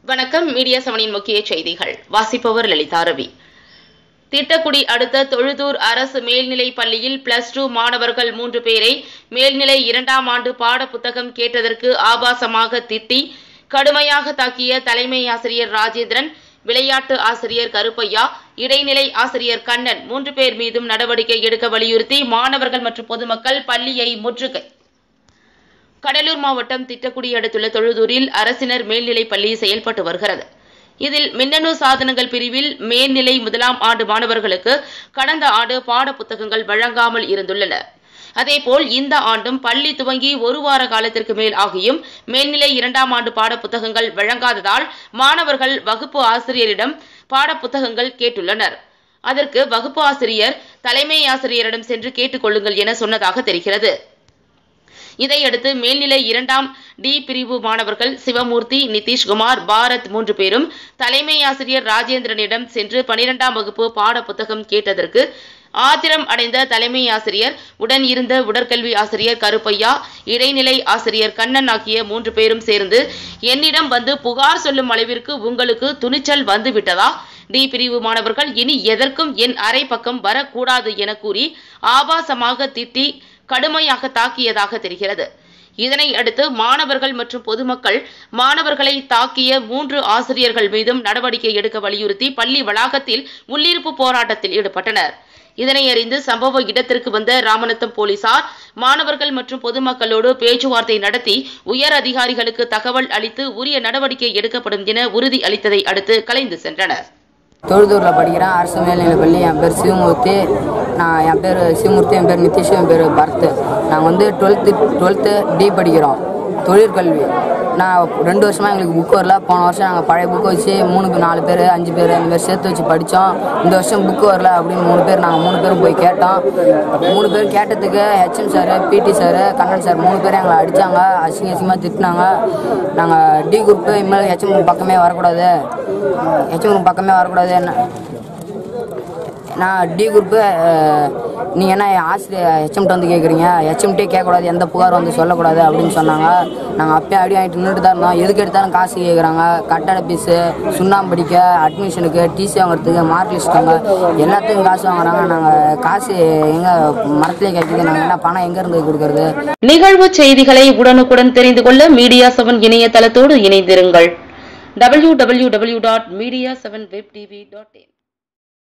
வணக்கம் மீடியா செவனின் முக்கிய செய்திகள் வாசிப்பவர் லலிதா ரவி திட்டக்குடி அடுத்த தொழுதூர் அரசு மேல்நிலைப் பள்ளியில் பிளஸ் டூ மாணவர்கள் மூன்று பேரை மேல்நிலை இரண்டாம் ஆண்டு பாட புத்தகம் கேட்டதற்கு ஆபாசமாக திட்டி கடுமையாக தாக்கிய தலைமை ஆசிரியர் ராஜேந்திரன் விளையாட்டு ஆசிரியர் கருப்பையா இடைநிலை ஆசிரியர் கண்ணன் மூன்று பேர் மீதும் நடவடிக்கை எடுக்க வலியுறுத்தி மாணவர்கள் மற்றும் பொதுமக்கள் பள்ளியை முற்றுகை கடலூர் மாவட்டம் திட்டக்குடி அடுத்துள்ள தொழுதூரில் அரசினர் மேல்நிலைப் பள்ளி செயல்பட்டு வருகிறது இதில் மின்னணு சாதனங்கள் பிரிவில் மேல்நிலை முதலாம் ஆண்டு மாணவர்களுக்கு கடந்த ஆண்டு பாட புத்தகங்கள் வழங்காமல் இருந்துள்ளன அதேபோல் இந்த ஆண்டும் பள்ளி துவங்கி ஒரு வார காலத்திற்கு மேல் ஆகியும் மேல்நிலை இரண்டாம் ஆண்டு பாட புத்தகங்கள் வழங்காததால் மாணவர்கள் வகுப்பு ஆசிரியரிடம் பாட புத்தகங்கள் கேட்டுள்ளனர் அதற்கு வகுப்பு ஆசிரியர் தலைமை ஆசிரியரிடம் சென்று கேட்டுக்கொள்ளுங்கள் என சொன்னதாக தெரிகிறது இதையடுத்து மேல்நிலை இரண்டாம் டி பிரிவு மாணவர்கள் சிவமூர்த்தி நிதிஷ்குமார் பாரத் மூன்று பேரும் தலைமை ஆசிரியர் ராஜேந்திரனிடம் சென்று பனிரெண்டாம் வகுப்பு பாட புத்தகம் கேட்டதற்கு ஆத்திரம் அடைந்த தலைமை ஆசிரியர் உடன் இருந்த உடற்கல்வி ஆசிரியர் கருப்பையா இடைநிலை ஆசிரியர் கண்ணன் ஆகிய மூன்று பேரும் சேர்ந்து என்னிடம் வந்து புகார் சொல்லும் அளவிற்கு உங்களுக்கு துணிச்சல் வந்து விட்டதா டி பிரிவு மாணவர்கள் இனி எதற்கும் என் அரை பக்கம் வரக்கூடாது என கூறி ஆபாசமாக திட்டி கடுமையாக தாக்கியதாக தெரிகிறது இதனை அடுத்து மாணவர்கள் மற்றும் பொதுமக்கள் மாணவர்களை தாக்கிய மூன்று ஆசிரியர்கள் மீதும் நடவடிக்கை எடுக்க வலியுறுத்தி பள்ளி வளாகத்தில் உள்ளிருப்பு போராட்டத்தில் ஈடுபட்டனர் இதனை அறிந்து சம்பவ இடத்திற்கு வந்த ராமநத்தம் போலீசார் மாணவர்கள் மற்றும் பொதுமக்களோடு பேச்சுவார்த்தை நடத்தி உயர் அதிகாரிகளுக்கு தகவல் அளித்து உரிய நடவடிக்கை எடுக்கப்படும் என உறுதி அளித்ததை அடுத்து கலைந்து சென்றனர் தொழுதூரில் படிக்கிறேன் அரசு மேல்நிலைப் பள்ளி என் பேர் சிவமூர்த்தி நான் என் பேர் சிவமூர்த்தி என் பேர் நிதிஷ் என் பேர் பரத் நாங்கள் வந்து டுவெல்த்து டுவெல்த்து டி படிக்கிறோம் தொழிற்கல்வி நான் ரெண்டு வருஷமாக எங்களுக்கு புக் வரல போன வருஷம் நாங்கள் பழைய புக் வச்சு மூணு நாலு பேர் அஞ்சு பேர் அந்த மாதிரி சேர்த்து வச்சு படித்தோம் இந்த வருஷம் புக்கு வரல அப்படின்னு மூணு பேர் நாங்கள் மூணு பேரும் போய் கேட்டோம் மூணு பேர் கேட்டதுக்கு HM sir PT sir Kannan sir மூணு பேரும் எங்களை அடித்தாங்க அசிங்க அசிங்கமாக திட்டினாங்க நாங்கள் டி குரூப்பு இனிமேல் ஹெச்எம் பக்கமே வரக்கூடாது ஹெச்எம் குரூப் பக்கமே வரக்கூடாது என்ன நான் டி குரூப்பு நீங்கள் என்ன ஆசிரியர் ஹெச்எம்கிட்ட வந்து கேட்குறீங்க ஹெச்எம்கிட்டே கேட்கக்கூடாது எந்த புகார் வந்து சொல்லக்கூடாது அப்படின்னு சொன்னாங்க நாங்கள் அப்பயே அடி வாங்கிட்டு நின்றுட்டு தான் இருந்தோம் எதுக்கு எடுத்தாலும் காசு கேட்குறாங்க கட்டட ஃபீஸு சுண்ணாம்பு படிக்க அட்மிஷனுக்கு டிசி வாங்குறதுக்கு மார்க் லிஸ்ட் வாங்க எல்லாத்துக்கும் காசு வாங்குறாங்க நாங்கள் காசு எங்கே மரத்துலேயே கேட்குது நாங்கள் என்ன பணம் எங்கேருந்து கொடுக்கறது நிகழ்வு செய்திகளை உடனுக்குடன் தெரிந்து கொள்ள மீடியா செவன் இணையதளத்தோடு இணைந்திருங்கள் www.media7webtv.in